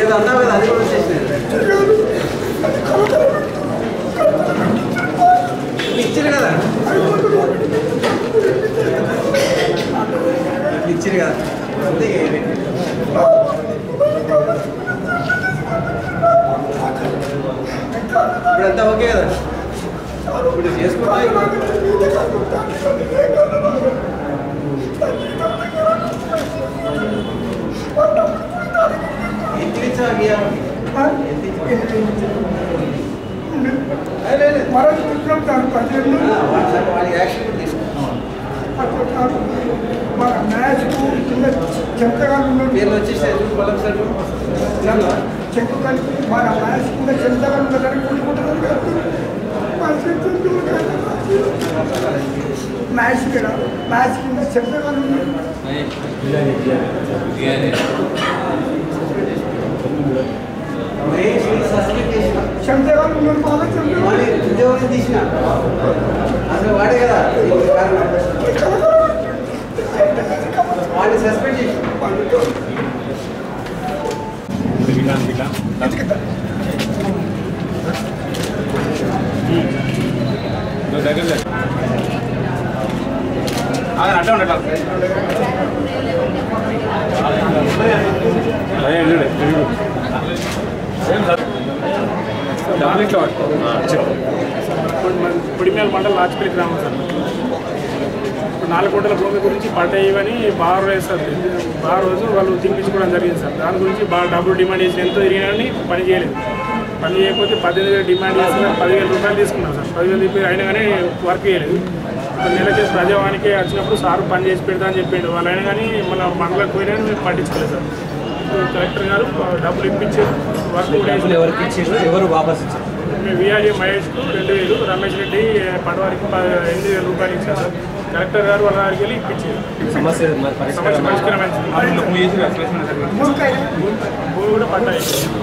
ఏదో అన్నావు కదా అది కూడా వచ్చేసినాయి ఇచ్చారు కదా ఇచ్చారు కదా అంతే ఇక ఇది. ఇప్పుడంతా ఓకే కదా ఇప్పుడు చేసుకుంటా ఇక. ఎంత ఇచ్చావు గీయాలి? ఎంత ఇచ్చావు? అదే, లేదు. మరో చూస్తున్నాం దాని పదిహేను ఆ, వాట్సాప్ వాడికి యాక్షన్ కూడా తీసుకుంటాం మన మ్యాచ్కు కింద చెంతగాలు ఉన్నాడు పేర్లు వచ్చేసాయి చూడు మళ్ళీ ఒకసారి చూడు. ఇట్లా. చెక్కు కలిపి మన మ్యాచ్ కింద చెంతగాలు ఉన్నదానికి కొట్టుకుంటున్నాం కదా మ్యాచ్ ఇక్కడ మ్యాచ్ కింద చెంతగాలు ఉన్నాడు మహేష్ ని సస్పెండ్ చేసిన చెంతగాలు ఉన్నాడు బాగా చెంతగాలు మరి ఉద్యోగం తీసిన అసలు వాడే కదా దీనికి కారణం. వాడిని సస్పెండ్ చేసిన అడ్డం ఉండటం పుడిమేల మండలం లాచిపల్లి గ్రామం సార్ ఇప్పుడు నాలుగు కోట్ల భూమి గురించి పట్ట ఇవ్వని బాగా వేస్తారు బాగా రోజు వాళ్ళు తినిపించుకోవడం జరిగింది సార్ దాని గురించి బాగా డబ్బులు డిమాండ్ చేసి ఎంతో తిరిగినాని పని చేయలేదు పని చేయకపోతే పద్దెనిమిది వేలు డిమాండ్ చేసిన పదివేల రూపాయలు తీసుకున్నాం సార్ పదివేలు చెప్పి అయినా కానీ వర్క్ చేయలేదు ఒక నెలకి ప్రజావానికి వచ్చినప్పుడు సార్ పని చేసి పెడతా అని చెప్పిండు వాళ్ళు అయినా కానీ మన మండలకు పోయినా మేము పట్టించుకోలేదు సార్ ఇప్పుడు కలెక్టర్ గారు డబ్బులు ఇప్పించి వర్క్ కూడా వేసి ఎవరికి ఇచ్చారు ఎవరు వాపస్ ఇచ్చారు మేము విఆర్ఏ మహేష్కు రెండు వేలు రమేష్ రెడ్డి పడవారికి ప- ఎనిమిది వేల రూపాయలు ఇచ్చారు సార్ కలెక్టర్ గారు వాళ్ళ దగ్గరికి వెళ్ళి ఇప్పించారు సమస్య మరి సమస్య పరిష్కారం పరిష్కారమైంది భూమి కూడా పట్టాయి